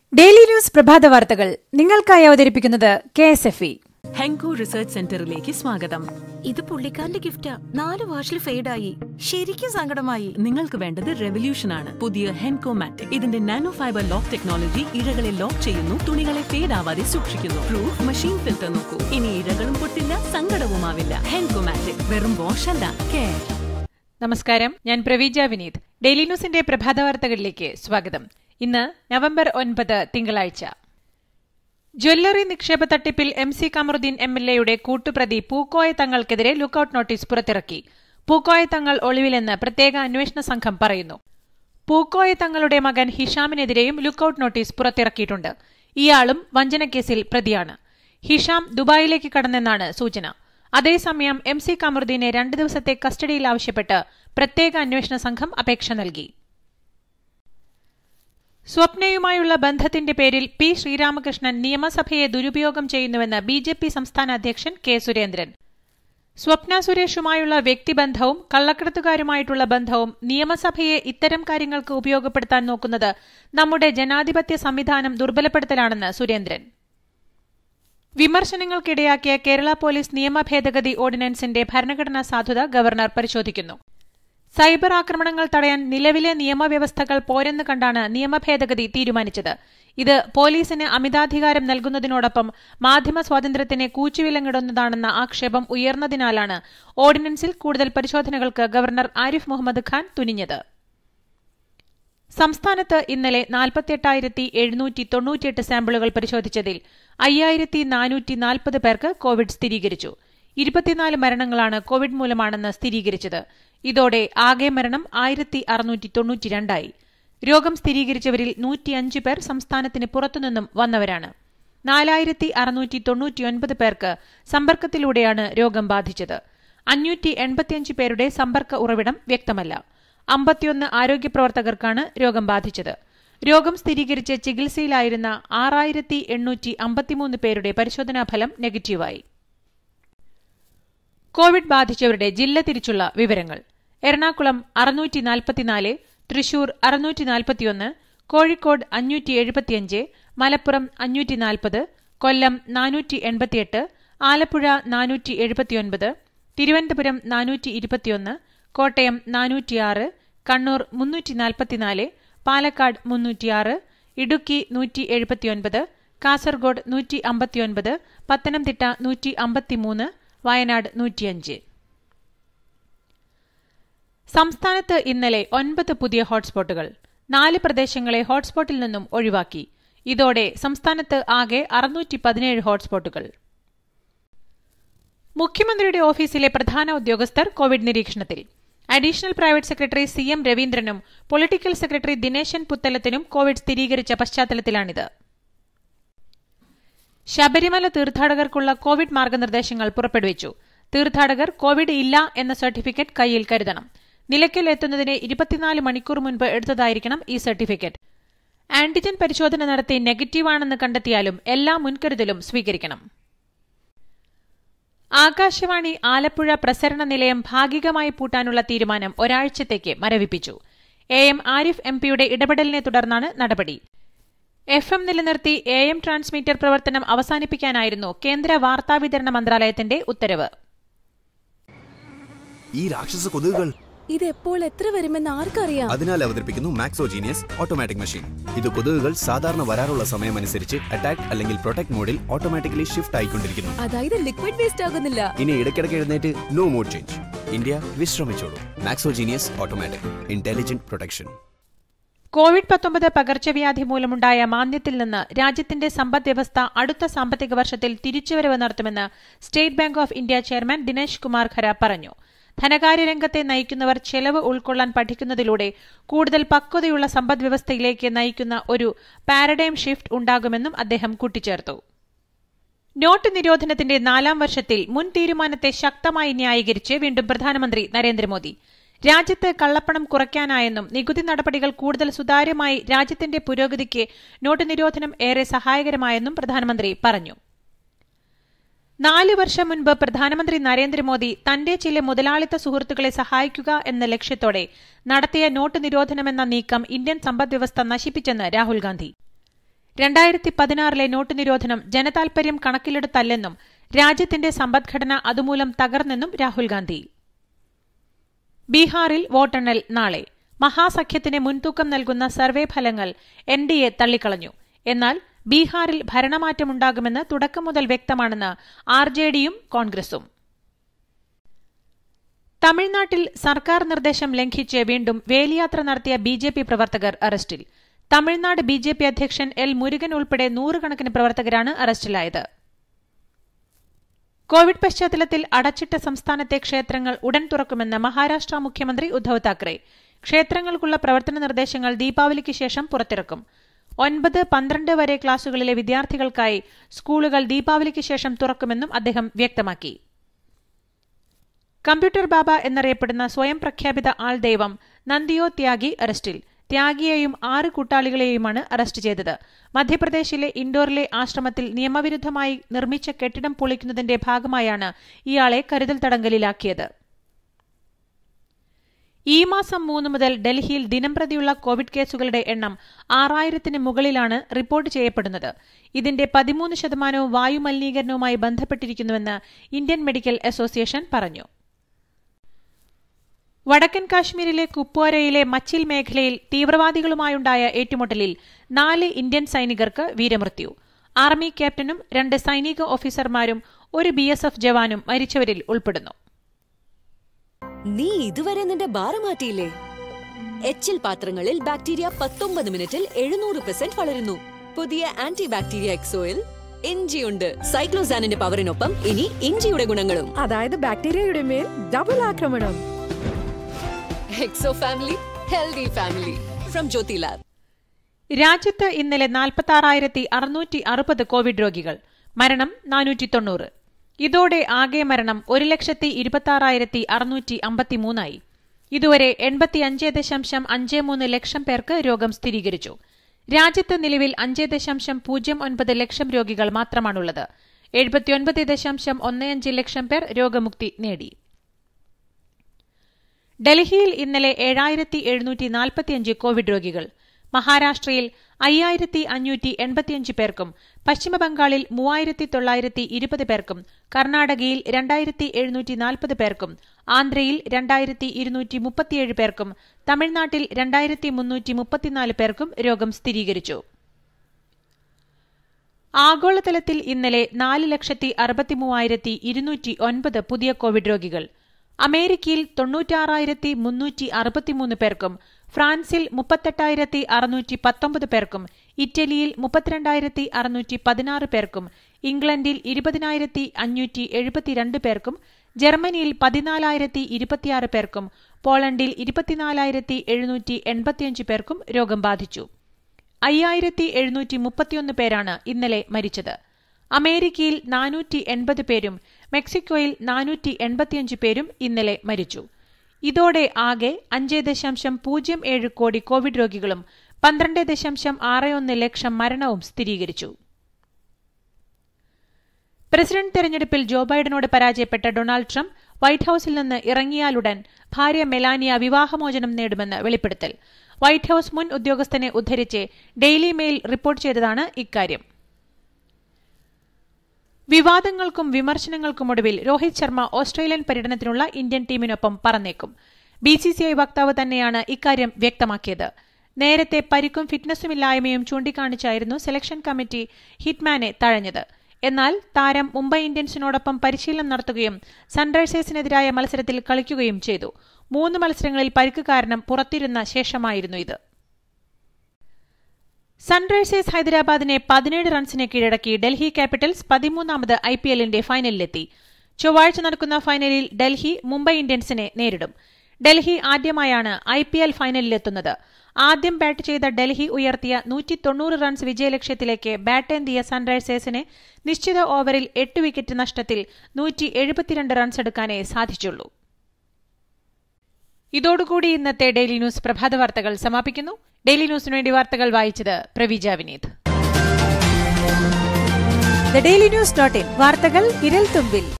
daily news പ്രഭാത വാർത്തകൾ നിങ്ങൾക്കായി അവതരിപ്പിക്കുന്നത് K S F E Henko research സെന്ററിലേക്ക് സ്വാഗതം ഇത് പുള്ളിക്കാരന്റെ ഗിഫ്റ്റാ നാല് വാഷിൽ ഫെയ്ഡായി ശരിക്കും സങ്കടമായി നിങ്ങൾക്ക് വേണ്ടത് റെവല്യൂഷൻ ആണ് പുതിയ ഹെൻകോ മാറ്റിക് ഇതിന്റെ നാനോ ഫൈബർ ലോക്ക് ടെക്നോളജി ഇഴകളെ ലോക്ക് ചെയ്യുന്നു തുണികളെ ഫേഡ് ആവാതെ സൂക്ഷിക്കുന്നു പ്രൂഫ് മെഷീൻ ഫിൽറ്റർ നോക്കൂ ഇനി ഇഴകളും പൊട്ടില്ല സങ്കടവുമാവില്ല ഹെൻകോ മാറ്റിക് വെറും വാഷ് അല്ല കെയർ നമസ്കാരം ഞാൻ പ്രവീജ വിനീത് ഡെയിലി ന്യൂസിന്റെ പ്രഭാത വാർത്തകളിലേക്ക് സ്വാഗതം ഇന്ന് നവംബർ ഒൻപത് തിങ്കളാഴ്ച ജ്വല്ലറി നിക്ഷേപ തട്ടിപ്പിൽ M C Kamaruddin M L എയുടെ കൂട്ടുപ്രതി പൂക്കോയ തങ്ങൾക്കെതിരെ ലുക്കൌട്ട് നോട്ടീസ് പുറത്തിറക്കി പൂക്കോയ തങ്ങൾ ഒളിവിലെന്ന് പ്രത്യേക അന്വേഷണ സംഘം പറയുന്നു പൂക്കോയ തങ്ങളുടെ മകൻ ഹിഷാമിനെതിരെയും ലുക്കൌട്ട് നോട്ടീസ് പുറത്തിറക്കിയിട്ടുണ്ട് ഇയാളും വഞ്ചനക്കേസിൽ പ്രതിയാണ് ഹിഷാം ദുബായിലേക്ക് കടന്നെന്നാണ് സൂചന അതേസമയം എം സി കമറുദ്ദീനെ രണ്ട് ദിവസത്തെ കസ്റ്റഡിയിൽ ആവശ്യപ്പെട്ട് പ്രത്യേക അന്വേഷണ സംഘം അപേക്ഷ നൽകി സ്വപ്നയുമായുള്ള ബന്ധത്തിന്റെ പേരിൽ പി ശ്രീരാമകൃഷ്ണൻ നിയമസഭയെ ദുരുപയോഗം ചെയ്യുന്നുവെന്ന് ബി ജെ പി സംസ്ഥാന അധ്യക്ഷൻ കെ സുരേന്ദ്രൻ സ്വപ്ന സുരേഷുമായുള്ള വ്യക്തിബന്ധവും കള്ളക്കടത്തുകാരുമായിട്ടുള്ള ബന്ധവും നിയമസഭയെ ഇത്തരം കാര്യങ്ങൾക്ക് ഉപയോഗപ്പെടുത്താൻ നോക്കുന്നത് നമ്മുടെ ജനാധിപത്യ സംവിധാനം ദുർബലപ്പെടുത്തലാണെന്ന് സുരേന്ദ്രൻ വിമർശനങ്ങൾക്കിടയാക്കിയ കേരള പോലീസ് നിയമ ഭേദഗതി ഓർഡിനൻസിന്റെ ഭരണഘടനാ സാധുത ഗവർണർ പരിശോധിക്കുന്നു സൈബർ ആക്രമണങ്ങൾ തടയാൻ നിലവിലെ നിയമവ്യവസ്ഥകൾ പോരെന്ന് കണ്ടാണ് നിയമഭേദഗതി തീരുമാനിച്ചത് ഇത് പോലീസിന് അമിതാധികാരം നൽകുന്നതിനോടൊപ്പം മാധ്യമ സ്വാതന്ത്ര്യത്തിന് കൂച്ചുവിലങ്ങിടുന്നതാണെന്ന ആക്ഷേപം ഉയർന്നതിനാലാണ് ഓർഡിനൻസിൽ കൂടുതൽ പരിശോധനകൾക്ക് ഗവർണർ ആരിഫ് മുഹമ്മദ് ഖാൻ തുനിഞ്ഞത് സംസ്ഥാനത്ത് ഇന്നലെ നാൽപ്പത്തിയെട്ടായിരത്തി എഴുന്നൂറ്റി തൊണ്ണൂറ്റിയെട്ട് സാമ്പിളുകൾ പരിശോധിച്ചതിൽ അയ്യായിരത്തി നാനൂറ്റി നാൽപ്പത് പേർക്ക് കോവിഡ് സ്ഥിരീകരിച്ചു ഇരുപത്തിനാല് മരണങ്ങളാണ് കോവിഡ് മൂലമാണെന്ന് സ്ഥിരീകരിച്ചത് ഇതോടെ ആകെ മരണം ആയിരത്തി അറുന്നൂറ്റി തൊണ്ണൂറ്റിരണ്ടായി രോഗം സ്ഥിരീകരിച്ചവരിൽ നൂറ്റിയഞ്ച് പേർ സംസ്ഥാനത്തിന് പുറത്തുനിന്നും വന്നവരാണ് നാലായിരത്തി അറുന്നൂറ്റി തൊണ്ണൂറ്റിയൊൻപത് പേർക്ക് സമ്പർക്കത്തിലൂടെയാണ് രോഗം ബാധിച്ചത് അഞ്ഞൂറ്റി എൺപത്തിയഞ്ച് പേരുടെ സമ്പർക്ക ഉറവിടം വ്യക്തമല്ല അമ്പത്തിയൊന്ന് ആരോഗ്യ പ്രവർത്തകർക്കാണ് രോഗം ബാധിച്ചത് രോഗം സ്ഥിരീകരിച്ച് ചികിത്സയിലായിരുന്ന ആറായിരത്തി എണ്ണൂറ്റി അമ്പത്തിമൂന്ന് പേരുടെ പരിശോധനാഫലം നെഗറ്റീവായി കോവിഡ് ബാധിച്ചവരുടെ ജില്ല തിരിച്ചുള്ള വിവരങ്ങൾ എറണാകുളം അറുന്നൂറ്റി നാൽപ്പത്തിനാല് തൃശൂർ അറുന്നൂറ്റി നാൽപ്പത്തിയൊന്ന് കോഴിക്കോട് അഞ്ഞൂറ്റി എഴുപത്തിയഞ്ച് മലപ്പുറം അഞ്ഞൂറ്റി നാൽപ്പത് കൊല്ലം നാനൂറ്റി എൺപത്തിയെട്ട് ആലപ്പുഴ നാനൂറ്റി എഴുപത്തിയൊൻപത് തിരുവനന്തപുരം നാനൂറ്റി ഇരുപത്തിയൊന്ന് കോട്ടയം നാനൂറ്റിയാറ് കണ്ണൂർ മുന്നൂറ്റി നാൽപ്പത്തിനാല് പാലക്കാട് മുന്നൂറ്റിയാറ് ഇടുക്കി നൂറ്റി എഴുപത്തിയൊൻപത് കാസർഗോഡ് നൂറ്റി അമ്പത്തിയൊൻപത് പത്തനംതിട്ട നൂറ്റി അമ്പത്തിമൂന്ന് വയനാട് നൂറ്റിയഞ്ച് സംസ്ഥാനത്ത് ഇന്നലെ ഒൻപത് പുതിയ ഹോട്ട്സ്പോട്ടുകൾ നാല് പ്രദേശങ്ങളെ ഹോട്ട്സ്പോട്ടിൽ നിന്നും ഒഴിവാക്കി ഇതോടെ സംസ്ഥാനത്ത് ആകെ അറുന്നൂറ്റി പതിനേഴ് ഹോട്ട്സ്പോട്ടുകൾ മുഖ്യമന്ത്രിയുടെ ഓഫീസിലെ പ്രധാന ഉദ്യോഗസ്ഥർ കോവിഡ് നിരീക്ഷണത്തിൽ additional private secretary C M രവീന്ദ്രനും പൊളിറ്റിക്കൽ സെക്രട്ടറി ദിനേശൻ പുത്തലത്തിനും കോവിഡ് സ്ഥിരീകരിച്ച പശ്ചാത്തലത്തിലാണിത് ശബരിമല തീർത്ഥാടകർക്കുള്ള കോവിഡ് മാർഗനിർദ്ദേശങ്ങൾ പുറപ്പെടുവിച്ചു തീർത്ഥാടകർ കോവിഡ് ഇല്ല എന്ന സർട്ടിഫിക്കറ്റ് കയ്യിൽ കരുതണം നിലയ്ക്കൽ എത്തുന്നതിന് ഇരുപത്തിനാല് മണിക്കൂർ മുൻപ് എടുത്തതായിരിക്കണം ഈ സർട്ടിഫിക്കറ്റ് ആന്റിജൻ പരിശോധന നടത്തി നെഗറ്റീവാണെന്ന് കണ്ടെത്തിയാലും എല്ലാ മുൻകരുതലും സ്വീകരിക്കണം ആകാശവാണി ആലപ്പുഴ പ്രസരണ നിലയം ഭാഗികമായി പൂട്ടാനുള്ള തീരുമാനം ഒരാഴ്ചത്തേക്ക് മരവിപ്പിച്ചു എ എം ആരിഫ് എം പിയുടെ ഇടപെടലിനെ തുടർന്നാണ് നടപടി എഫ് എം നിലനിർത്തി എ എം ട്രാൻസ്മിറ്റർ പ്രവർത്തനം അവസാനിപ്പിക്കാനായിരുന്നു കേന്ദ്ര വാർത്താവിതരണ മന്ത്രാലയത്തിന്റെ ഉത്തരവ് ഈ രാക്ഷസ കൊതുകുകൾ ഇത് എപ്പോൾ എത്ര വരുമെന്ന് ആർക്കറിയാം അതിനാൽ അവതരിപ്പിക്കുന്നു മാക്സോജീനിയസ് ഓട്ടോമാറ്റിക് മെഷീൻ ഇത് കൊതുകുകൾ സാധാരണ വരാറുള്ള സമയമനുസരിച്ച് അറ്റാക്ക് അല്ലെങ്കിൽ പ്രൊട്ടക്ട് മോഡിൽ ഓട്ടോമാറ്റിക്കലി ഷിഫ്റ്റ് ആയിക്കൊണ്ടിരിക്കുന്നു അതായത് ലിക്വിഡ് വേസ്റ്റ് ആകുന്നില്ല ഇനി ഇടയ്ക്കിടയ്ക്ക് എഴുന്നേറ്റ് നോ മോഡ് ചേഞ്ച് ഇന്ത്യ വിശ്രമിച്ചോളൂ maxo genius automatic intelligent protection covid പത്തൊമ്പത് പകർച്ചവ്യാധി മൂലമുണ്ടായ മാന്ദ്യത്തിൽ നിന്ന് രാജ്യത്തിന്റെ സമ്പദ് വ്യവസ്ഥ അടുത്ത സാമ്പത്തിക വർഷത്തിൽ തിരിച്ചുവരവ് നടത്തുമെന്ന് State Bank of India chairman Dinesh Kumar Khara പറഞ്ഞു ധനകാര്യ രംഗത്തെ നയിക്കുന്നവർ ചെലവ് ഉൾക്കൊള്ളാൻ പഠിക്കുന്നതിലൂടെ കൂടുതൽ പക്വതയുള്ള സമ്പദ് വ്യവസ്ഥയിലേക്ക് നയിക്കുന്ന ഒരു പാരഡൈം ഷിഫ്റ്റ് ഉണ്ടാകുമെന്നും അദ്ദേഹം കൂട്ടിച്ചേർത്തു നോട്ട് നിരോധനത്തിന്റെ നാലാം വർഷത്തിൽ മുൻ തീരുമാനത്തെ ശക്തമായി ന്യായീകരിച്ച് വീണ്ടും പ്രധാനമന്ത്രി നരേന്ദ്രമോദി രാജ്യത്ത് കള്ളപ്പണം കുറയ്ക്കാനായെന്നും നികുതി നടപടികൾ കൂടുതൽ സുതാര്യമായി രാജ്യത്തിന്റെ പുരോഗതിക്ക് നോട്ട് നിരോധനം ഏറെ സഹായകരമായെന്നും പ്രധാനമന്ത്രി പറഞ്ഞു നാല് വർഷം മുൻപ് പ്രധാനമന്ത്രി നരേന്ദ്രമോദി തന്റെ ചില മുതലാളിത്ത സുഹൃത്തുക്കളെ സഹായിക്കുക എന്ന ലക്ഷ്യത്തോടെ നടത്തിയ നോട്ട് നിരോധനമെന്ന നീക്കം ഇന്ത്യൻ സമ്പദ്വ്യവസ്ഥ നശിപ്പിച്ചെന്ന് രാഹുൽ ഗാന്ധി രണ്ടായിരത്തി പതിനാറിലെ നോട്ട് നിരോധനം ജനതാൽപര്യം കണക്കിലെടുത്തല്ലെന്നും രാജ്യത്തിന്റെ സമ്പദ്ഘടന അതുമൂലം തകർന്നെന്നും രാഹുൽ ഗാന്ധി ബീഹാറിൽ വോട്ടെണ്ണൽ നാളെ മഹാസഖ്യത്തിന് മുൻതൂക്കം നൽകുന്ന സർവേ ഫലങ്ങൾ എൻ ഡി എ തള്ളിക്കളഞ്ഞു എന്നാൽ ബീഹാറിൽ ഭരണമാറ്റമുണ്ടാകുമെന്ന് തുടക്കം മുതൽ വ്യക്തമാണെന്ന് ആർ ജെ ഡിയും കോൺഗ്രസും തമിഴ്നാട്ടിൽ സർക്കാർ നിർദ്ദേശം ലംഘിച്ച് വീണ്ടും വേലിയാത്ര നടത്തിയ ബി ജെ പി പ്രവർത്തകർ arrest Tamil Nadu B J P അധ്യക്ഷൻ എൽ മുരുകൻ ഉൾപ്പെടെ നൂറുകണക്കിന് പ്രവർത്തകരാണ് അറസ്റ്റിലായത് കോവിഡ് പശ്ചാത്തലത്തിൽ അടച്ചിട്ട സംസ്ഥാനത്തെ ക്ഷേത്രങ്ങൾ ഉടൻ തുറക്കുമെന്ന് മഹാരാഷ്ട്ര മുഖ്യമന്ത്രി ഉദ്ധവ് താക്കറെ ക്ഷേത്രങ്ങൾക്കുള്ള പ്രവർത്തന നിർദ്ദേശങ്ങൾ ദീപാവലിക്ക് ശേഷം പുറത്തിറക്കും ഒൻപത് പന്ത്രണ്ട് വരെ ക്ലാസുകളിലെ വിദ്യാർത്ഥികൾക്കായി സ്കൂളുകൾ ദീപാവലിക്ക് ശേഷം തുറക്കുമെന്നും അദ്ദേഹം വ്യക്തമാക്കി കമ്പ്യൂട്ടർ ബാബ എന്നറിയപ്പെടുന്ന സ്വയം പ്രഖ്യാപിത ആൾ ദൈവം നന്ദിയോ ത്യാഗി അറസ്റ്റിൽ ത്യാഗിയെയും ആറ് കൂട്ടാളികളെയുമാണ് അറസ്റ്റ് ചെയ്തത് മധ്യപ്രദേശിലെ ഇൻഡോറിലെ ആശ്രമത്തിൽ നിയമവിരുദ്ധമായി നിർമ്മിച്ച കെട്ടിടം പൊളിക്കുന്നതിന്റെ ഭാഗമായാണ് ഇയാളെ കരുതൽ തടങ്കലിലാക്കിയത് ഈ മാസം മൂന്ന് മുതൽ ഡൽഹിയിൽ ദിനംപ്രതിയുള്ള കോവിഡ് കേസുകളുടെ എണ്ണം ആറായിരത്തിന് മുകളിലാണ് റിപ്പോർട്ട് ചെയ്യപ്പെടുന്നത് ഇതിന്റെ പതിമൂന്ന് ശതമാനവും വായുമലിനീകരണവുമായി ബന്ധപ്പെട്ടിരിക്കുന്നുവെന്ന് ഇന്ത്യൻ മെഡിക്കൽ അസോസിയേഷൻ പറഞ്ഞു വടക്കൻ കാശ്മീരിലെ കുപ്വാരയിലെ മച്ചിൽ മേഖലയിൽ തീവ്രവാദികളുമായുണ്ടായ ഏറ്റുമുട്ടലിൽ നാല് ഇന്ത്യൻ സൈനികർക്ക് വീരമൃത്യു ആർമി ക്യാപ്റ്റനും രണ്ട് സൈനിക ഓഫീസർമാരും ഒരു ബി ജവാനും മരിച്ചവരിൽ ഉൾപ്പെടുന്നു നീ ഇതുവരെ നിന്റെ ബാറ് മാറ്റിയില്ലേ എച്ചിൽ പാത്രങ്ങളിൽ ബാക്ടീരിയ പത്തൊമ്പത് മിനിറ്റിൽ എഴുന്നൂറ് പെർസെന്റ് വളരുന്നു പുതിയ ആന്റി ബാക്ടീരിയ എക്സോയിൽ ഇഞ്ചിയുണ്ട് സൈക്ലോസാനിന്റെ പവറിനൊപ്പം ഇനി ഇഞ്ചിയുടെ ഗുണങ്ങളും അതായത് ബാക്ടീരിയയുടെ മേൽ ഡബിൾ ആക്രമണം exo family healthy family from Jyothy lab രാജ്യത്ത് ഇന്നലെ നാൽപ്പത്തി അറുന്നൂറ്റി അറുപത് കോവിഡ് രോഗികൾ മരണം നാനൂറ്റി തൊണ്ണൂറ് ഇതോടെ ആകെ മരണം ഒരു ലക്ഷത്തി ഇരുപത്തി അറുന്നൂറ്റി അമ്പത്തിമൂന്നായി ഇതുവരെ എൺപത്തിയഞ്ച് ദശാംശം അഞ്ച് മൂന്ന് ലക്ഷം പേർക്ക് രോഗം സ്ഥിരീകരിച്ചു രാജ്യത്ത് നിലവിൽ അഞ്ച് ദശാംശം പൂജ്യം ഒൻപത് ലക്ഷം രോഗികൾ മാത്രമാണുള്ളത് എഴുപത്തിയൊൻപത് ദശാംശം ഒന്നയഞ്ച് ലക്ഷം പേർ രോഗമുക്തി നേടി ഡൽഹിയിൽ ഇന്നലെ ഏഴായിരത്തി എഴുന്നൂറ്റി നാൽപ്പത്തിയഞ്ച് കോവിഡ് രോഗികൾ മഹാരാഷ്ട്രയിൽ അയ്യായിരത്തി അഞ്ഞൂറ്റി എൺപത്തിയഞ്ച് പേർക്കും പശ്ചിമബംഗാളിൽ മൂവായിരത്തി തൊള്ളായിരത്തി ഇരുപത് പേർക്കും കർണാടകയിൽ രണ്ടായിരത്തി എഴുന്നൂറ്റി നാൽപ്പത് പേർക്കും ആന്ധ്രയിൽ രണ്ടായിരത്തി ഇരുന്നൂറ്റി മുപ്പത്തിയേഴ് പേർക്കും തമിഴ്നാട്ടിൽ രണ്ടായിരത്തി മുന്നൂറ്റി മുപ്പത്തിനാല് പേർക്കും രോഗം സ്ഥിരീകരിച്ചു ആഗോളതലത്തിൽ ഇന്നലെ നാല് ലക്ഷത്തി അറുപത്തിമൂവായിരത്തി ഇരുന്നൂറ്റി ഒൻപത് പുതിയ കോവിഡ് രോഗികൾ അമേരിക്കയിൽ തൊണ്ണൂറ്റാറായിരത്തി മുന്നൂറ്റി അറുപത്തിമൂന്ന് പേർക്കും ഫ്രാൻസിൽ മുപ്പത്തെട്ടായിരത്തി അറുന്നൂറ്റി പത്തൊമ്പത് പേർക്കും ഇറ്റലിയിൽ മുപ്പത്തിരണ്ടായിരത്തി അറുന്നൂറ്റി പതിനാറ് പേർക്കും ഇംഗ്ലണ്ടിൽ ഇരുപതിനായിരത്തി അഞ്ഞൂറ്റി എഴുപത്തിരണ്ട് പേർക്കും ജർമ്മനിയിൽ പതിനാലായിരത്തി ഇരുപത്തിയാറ് പേർക്കും പോളണ്ടിൽ ഇരുപത്തിനാലായിരത്തി എഴുന്നൂറ്റി എൺപത്തിയഞ്ച് പേർക്കും രോഗം ബാധിച്ചു അയ്യായിരത്തി എഴുന്നൂറ്റി മുപ്പത്തിയൊന്ന് പേരാണ് ഇന്നലെ മരിച്ചത് അമേരിക്കയിൽ നാനൂറ്റി എൺപത് പേരും മെക്സിക്കോയിൽ നാനൂറ്റി എൺപത്തിയഞ്ച് പേരും ഇന്നലെ മരിച്ചു ഇതോടെ ആകെ അഞ്ച് ദശാംശം പൂജ്യം ഏഴ് കോടി കോവിഡ് രോഗികളും പന്ത്രണ്ട് ദശാംശം ആറ് ഒന്ന് ലക്ഷം മരണവും സ്ഥിരീകരിച്ചു പ്രസിഡന്റ് തെരഞ്ഞെടുപ്പിൽ ജോ ബൈഡനോട് പരാജയപ്പെട്ട ഡൊണാൾഡ് ട്രംപ് വൈറ്റ് ഹൌസിൽ നിന്ന് ഇറങ്ങിയാലുടൻ ഭാര്യ മെലാനിയ വിവാഹമോചനം നേടുമെന്ന് വെളിപ്പെടുത്തൽ വൈറ്റ് ഹൌസ് മുൻ ഉദ്യോഗസ്ഥനെ ഉദ്ധരിച്ച് ഡെയിലി മെയിൽ റിപ്പോർട്ട് ചെയ്തതാണ് ഇക്കാര്യം വിവാദങ്ങൾക്കും വിമർശനങ്ങൾക്കുമൊടുവിൽ രോഹിത് ശർമ്മ ഓസ്ട്രേലിയൻ പര്യടനത്തിനുള്ള ഇന്ത്യൻ ടീമിനൊപ്പം പറന്നേക്കും ബിസിസിഐ വക്താവ് തന്നെയാണ് ഇക്കാര്യം വ്യക്തമാക്കിയത് നേരത്തെ പരിക്കും ഫിറ്റ്നസുമില്ലായ്മയും ചൂണ്ടിക്കാണിച്ചായിരുന്നു സെലക്ഷൻ കമ്മിറ്റി ഹിറ്റ്മാനെ തഴഞ്ഞത് എന്നാൽ താരം മുംബൈ ഇന്ത്യൻസിനോടൊപ്പം പരിശീലനം നടത്തുകയും സൺറൈസേഴ്സിനെതിരായ മത്സരത്തിൽ കളിക്കുകയും ചെയ്തു മൂന്ന് മത്സരങ്ങളിൽ പരിക്ക് കാരണം പുറത്തിരുന്ന ശേഷമായിരുന്നു ഇത് സൺറൈസേഴ്സ് ഹൈദരാബാദിനെ പതിനേഴ് റൺസിന് കീഴടക്കി ഡൽഹി ക്യാപിറ്റൽസ് പതിമൂന്നാമത് ഐ പി എല്ലിന്റെ ഫൈനലിലെത്തി ചൊവ്വാഴ്ച നടക്കുന്ന ഫൈനലിൽ ഡൽഹി മുംബൈ ഇന്ത്യൻസിനെ നേരിടും ഡൽഹി ആദ്യമായാണ് ഐ പി എൽ ഫൈനലിലെത്തുന്നത് ആദ്യം ബാറ്റ് ചെയ്ത ഡൽഹി ഉയർത്തിയ നൂറ്റി തൊണ്ണൂറ് റൺസ് വിജയലക്ഷ്യത്തിലേക്ക് ബാറ്റേന്തിയ സൺറൈസേഴ്സിന് നിശ്ചിത ഓവറിൽ എട്ട് വിക്കറ്റ് നഷ്ടത്തിൽ നൂറ്റി എഴുപത്തിരണ്ട് റൺസ് എടുക്കാനേ സാധിച്ചുള്ളൂ ഇതോടുകൂടി ഇന്നത്തെ ഡെയിലി ന്യൂസ് പ്രഭാത വാർത്തകൾ സമാപിക്കുന്നു ഡെയിലി ന്യൂസിനു വേണ്ടി വാർത്തകൾ വായിച്ചത് Praveeja Vineeth the daily news dot in വാർത്തകൾ വിരൽ തുമ്പിൽ